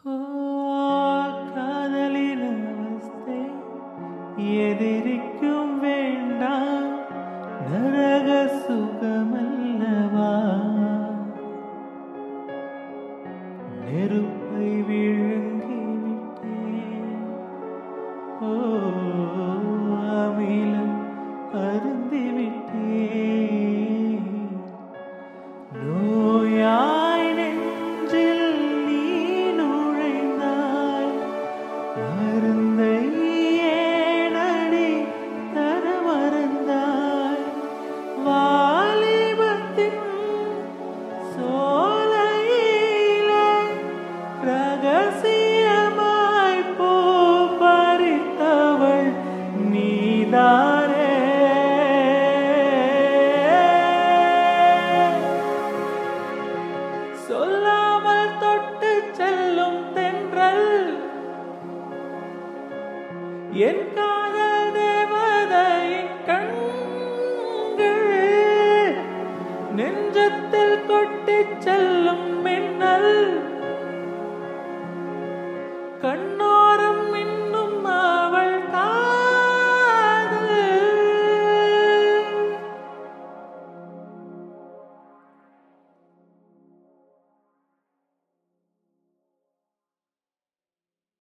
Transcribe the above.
ஓ காதலின் அவஸ்தை எதிரிக்கும் வேண்டாம் நரக சுகமல்லவா நெருப்பை விழுங்கி விட்டேன் ஓ அமிலம் அருந்தி விட்டேன் நோயாய் நெஞ்சில் நீ நுழைந்தாய் மருந்தை ஏனடி தர மறந்தாய் வாலிபத்தின் சோலையிலே ரகசியமாய் பூ பறித்தவள் நீதானே சொல்லாமல் தொட்டு செல்லும் தென்றல் என் காதல் தேவதையின் கண்கள் நெஞ்சத்தில் கொட்டிச் செல்லும் மின்னல் கண்